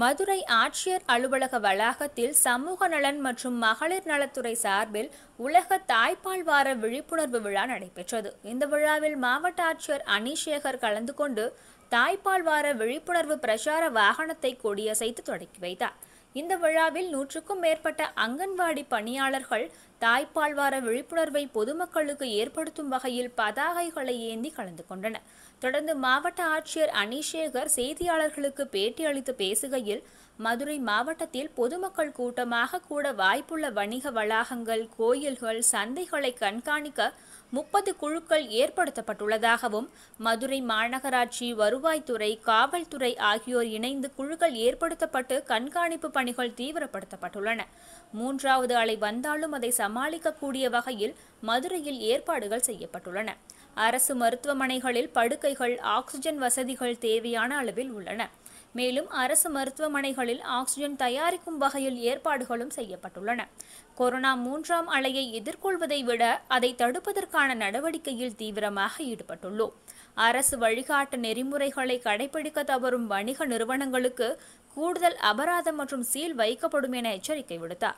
மதுரை ஆட்சியர் அலுவலக வளாகத்தில் சமூக நலன் மற்றும் மகளிர் நலத்துறை சார்பில் உலக தாய்ப்பால் வார விழிப்புணர்வு விழா நடைபெற்றது இந்த விழாவில் மாவட்ட ஆட்சியர் அனிஷேகர் கலந்து கொண்டு தாய்ப்பால் வார விழிப்புணர்வு பிரச்சார வாகனத்தை கொடியசைத்து தொடக்கி வைத்தார் இந்த விழாவில் நூற்றுக்கும் மேற்பட்ட அங்கன்வாடி பணியாளர்கள் தாய்ப்பால் வார விழிப்புணர்வை பொதுமக்களுக்கு ஏற்படுத்தும் வகையில் பதாகைகளை ஏந்தி கலந்து கொண்டனர் தொடர்ந்து மாவட்ட ஆட்சியர் அனிஷேகர் செய்தியாளர்களுக்கு பேட்டியளித்து பேசுகையில் மதுரை மாவட்டத்தில் பொதுமக்கள் கூட்டமாக கூட வாய்ப்புள்ள வணிக வளாகங்கள் கோயில்கள் சந்தைகளை கண்காணிக்க முப்பது குழுக்கள் ஏற்படுத்தப்பட்டுள்ளதாகவும் மதுரை மாநகராட்சி வருவாய்த்துறை காவல்துறை ஆகியோர் இணைந்து குழுக்கள் ஏற்படுத்தப்பட்டு கண்காணிப்பு பணிகள் தீவிரப்படுத்தப்பட்டுள்ளன மூன்றாவது அலை வந்தாலும் அதை சமாளிக்கக்கூடிய வகையில் மதுரையில் ஏற்பாடுகள் செய்யப்பட்டுள்ளன அரசு மருத்துவமனைகளில் படுக்கைகள் ஆக்சிஜன் வசதிகள் தேவையான அளவில் உள்ளன மேலும் அரசு மருத்துவமனைகளில் ஆக்சிஜன் தயாரிக்கும் வகையில் ஏற்பாடுகளும் செய்யப்பட்டுள்ளன கொரோனா மூன்றாம் அலையை எதிர்கொள்வதை விட அதை தடுப்பதற்கான நடவடிக்கையில் தீவிரமாக ஈடுபட்டுள்ளோம் அரசு வழிகாட்டு நெறிமுறைகளை கடைபிடிக்க தவறும் வணிக நிறுவனங்களுக்கு கூடுதல் அபராதம் மற்றும் சீல் வைக்கப்படும் என எச்சரிக்கை விடுத்தார்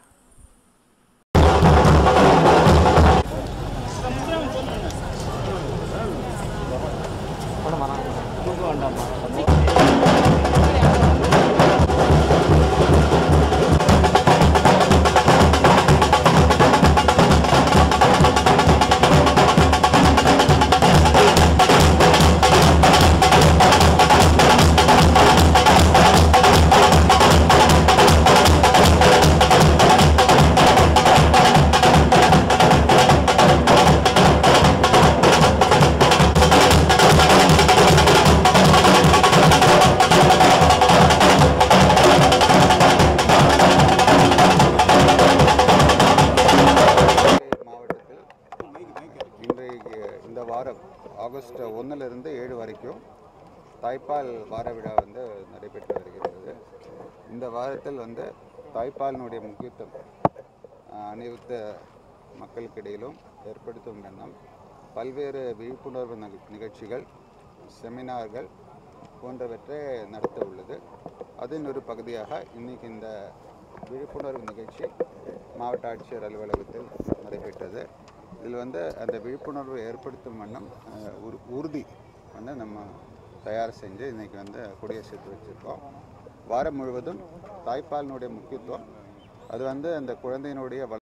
மாவட்டத்தில் இன்றைக்கு இந்த வாரம் ஆகஸ்ட் ஒன்றிலிருந்து ஏழு வரைக்கும் தாய்ப்பால் வார விழா வந்து நடைபெற்று வருகிறது இந்த வாரத்தில் வந்து தாய்ப்பாலினுடைய முக்கியத்துவம் ஆஹ், அனைத்து மக்களுக்கிடையிலும் ஏற்படுத்தும் எண்ணம் பல்வேறு விழிப்புணர்வு நிக- நிகழ்ச்சிகள் செமினார்கள் போன்றவற்றை நடத்த உள்ளது அதன் ஒரு பகுதியாக இன்னைக்கு இந்த விழிப்புணர்வு நிகழ்ச்சி மாவட்ட ஆட்சியர் அலுவலகத்தில் நடைபெற்றது இதில் வந்து அந்த விழிப்புணர்வு ஏற்படுத்தும் வண்ணம் அஹ், ஒரு ஊர்தி வந்து நம்ம தயார் செஞ்சு இன்னைக்கு வந்து கொடியசைத்து வச்சுருக்கோம் வாரம் முழுவதும் தாய்ப்பாலினுடைய முக்கியத்துவம் அது வந்து அந்த குழந்தையினுடைய வள